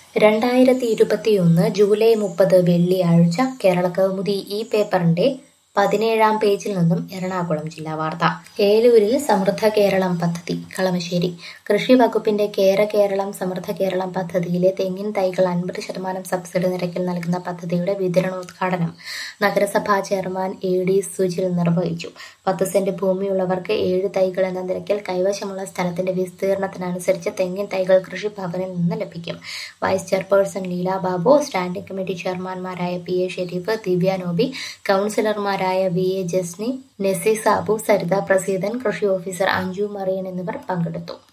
രണ്ടായിരത്തി ഇരുപത്തിയൊന്ന് ജൂലൈ മുപ്പത് വെള്ളിയാഴ്ച കേരളകൗമുദി ഈ പേപ്പറിന്റെ പതിനേഴാം പേജിൽ നിന്നും എറണാകുളം ജില്ലാ വാർത്ത ഏലൂരിൽ സമൃദ്ധ കേരളം പദ്ധതി കളമശ്ശേരി കൃഷി വകുപ്പിന്റെ കേര കേരളം സമൃദ്ധ കേരളം പദ്ധതിയിലെ തെങ്ങിൻ തൈകൾ അൻപത് ശതമാനം സബ്സിഡി നിരക്കിൽ നൽകുന്ന പദ്ധതിയുടെ വിതരണോദ്ഘാടനം നഗരസഭാ ചെയർമാൻ എ ഡി സുജിൽ നിർവഹിച്ചു പത്ത് സെന്റ് ഭൂമിയുള്ളവർക്ക് ഏഴ് തൈകൾ എന്ന നിരക്കിൽ കൈവശമുള്ള സ്ഥലത്തിന്റെ വിസ്തീർണത്തിനനുസരിച്ച് തെങ്ങിൻ തൈകൾ കൃഷിഭവനിൽ നിന്ന് ലഭിക്കും vice chairperson Leela Babu standing committee ചെയർമാൻമാരായ പി എ ഷെരീഫ് ദിവ്യ നോബി കൗൺസിലർമാരായ വി എ ജസ്നി നെസി സാബു സരിത പ്രസീതൻ കൃഷി ഓഫീസർ അഞ്ജു മറിയൻ എന്നിവർ പങ്കെടുത്തു